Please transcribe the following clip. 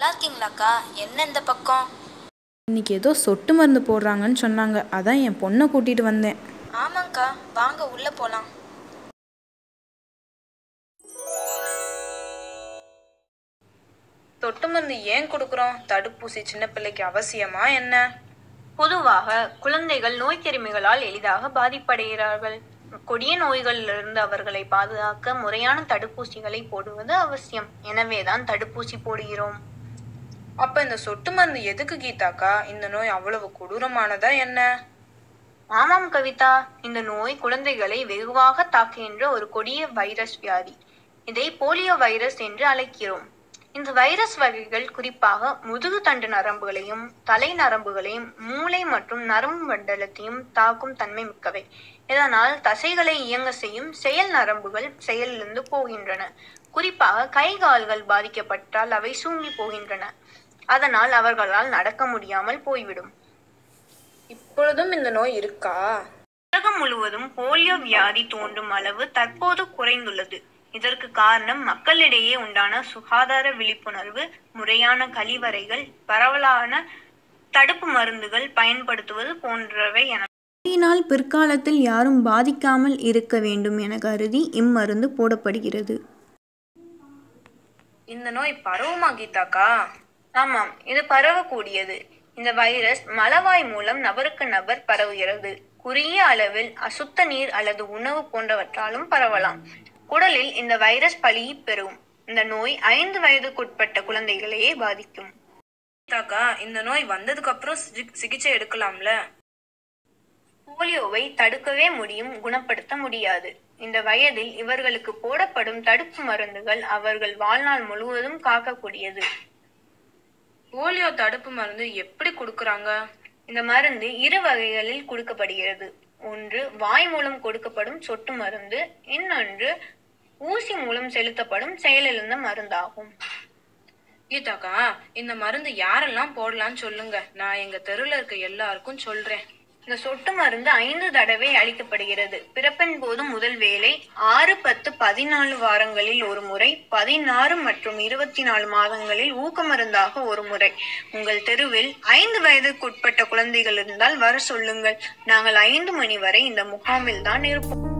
நல்லா இருக்கீங்களாக்கா என்ன இந்த பக்கம் இன்னைக்கு ஏதோ சொட்டு மருந்து போடுறாங்கன்னு சொன்னாங்க அதான் என் பொண்ணை கூட்டிகிட்டு வந்தேன் ஆமாங்க்கா வாங்க உள்ள போலாம் சொட்டு மருந்து ஏன் கொடுக்குறோம் தடுப்பூசி சின்ன பிள்ளைக்கு அவசியமா என்ன பொதுவாக குழந்தைகள் நோய் கிருமிகளால் எளிதாக பாதிப்படைகிறார்கள் கொடிய நோய்களிலிருந்து அவர்களை பாதுகாக்க முறையான தடுப்பூசிகளை போடுவது அவசியம் எனவேதான் தடுப்பூசி போடுகிறோம் அப்ப இந்த சொட்டு மருந்து எதுக்கு கீதாக்கா இந்த நோய் அவ்வளவு கொடூரமானதா என்ன ஆமாம் கவிதா இந்த நோய் குழந்தைகளை வெகுவாக தாக்குகின்ற ஒரு கொடிய வைரஸ் வியாதி இதை போலியோ வைரஸ் என்று அழைக்கிறோம் இந்த வைரஸ் வகைகள் குறிப்பாக முதுகு தண்டு நரம்புகளையும் தலை நரம்புகளையும் மூளை மற்றும் நரம்பு மண்டலத்தையும் தாக்கும் தன்மை மிக்கவை இதனால் தசைகளை இயங்க செய்யும் செயல் நரம்புகள் செயலிழந்து போகின்றன குறிப்பாக கை கால்கள் பாதிக்கப்பட்டால் அவை சூங்கி போகின்றன அதனால் அவர்களால் நடக்க முடியாமல் போய்விடும் இப்பொழுதும் இந்த நோய் இருக்கா உலகம் முழுவதும் போலியோ வியாதி தோன்றும் அளவு தற்போது குறைந்துள்ளது இதற்கு காரணம் மக்களிடையே உண்டான சுகாதார விழிப்புணர்வு முறையான கழிவறைகள் பரவலான தடுப்பு மருந்துகள் பயன்படுத்துவது போன்றவை என நோயினால் பிற்காலத்தில் யாரும் பாதிக்காமல் இருக்க வேண்டும் என கருதி இம்மருந்து போடப்படுகிறது இந்த நோய் பரவுமா கீதாக்கா ஆமாம் இது பரவக்கூடியது இந்த வைரஸ் மலவாய் மூலம் நபருக்கு நபர் பரவுகிறது குறுகிய அளவில் அசுத்த நீர் அல்லது உணவு போன்றவற்றாலும் பரவலாம் குடலில் இந்த வைரஸ் பலியை பெறும் இந்த நோய் ஐந்து வயதுக்குட்பட்ட குழந்தைகளையே பாதிக்கும் கீதாக்கா இந்த நோய் வந்ததுக்கு அப்புறம் சிகி- சிகிச்சை எடுக்கலாம்ல போலியோவை தடுக்கவே முடியும் குணப்படுத்த முடியாது இந்த வயதில் இவர்களுக்கு போடப்படும் தடுப்பு மருந்துகள் அவர்கள் வாழ்நாள் முழுவதும் காக்கக்கூடியது போலியோ தடுப்பு மருந்து எப்படி கொடுக்கறாங்க இந்த மருந்து இரு வகைகளில் கொடுக்கப்படுகிறது ஒன்று வாய் மூலம் கொடுக்கப்படும் சொட்டு மருந்து இன்னொன்று ஊசி மூலம் செலுத்தப்படும் செயலிழந்த மருந்தாகும் கீதாக்கா இந்த மருந்து யாரெல்லாம் போடலாம்னு சொல்லுங்க நான் எங்க தெருவுல இருக்க எல்லாருக்கும் சொல்றேன் இந்த சொட்டு மருந்து ஐந்து தடவை அளிக்கப்படுகிறது பிறப்பின் போது முதல் வேளை ஆறு பத்து பதினாலு வாரங்களில் ஒரு முறை பதினாறு மற்றும் இருபத்தி நாலு மாதங்களில் ஊக்க மருந்தாக ஒரு முறை உங்கள் தெருவில் ஐந்து வயதுக்குட்பட்ட குழந்தைகள் இருந்தால் வர சொல்லுங்கள் நாங்கள் ஐந்து மணி வரை இந்த முகாமில் தான் இருப்போம்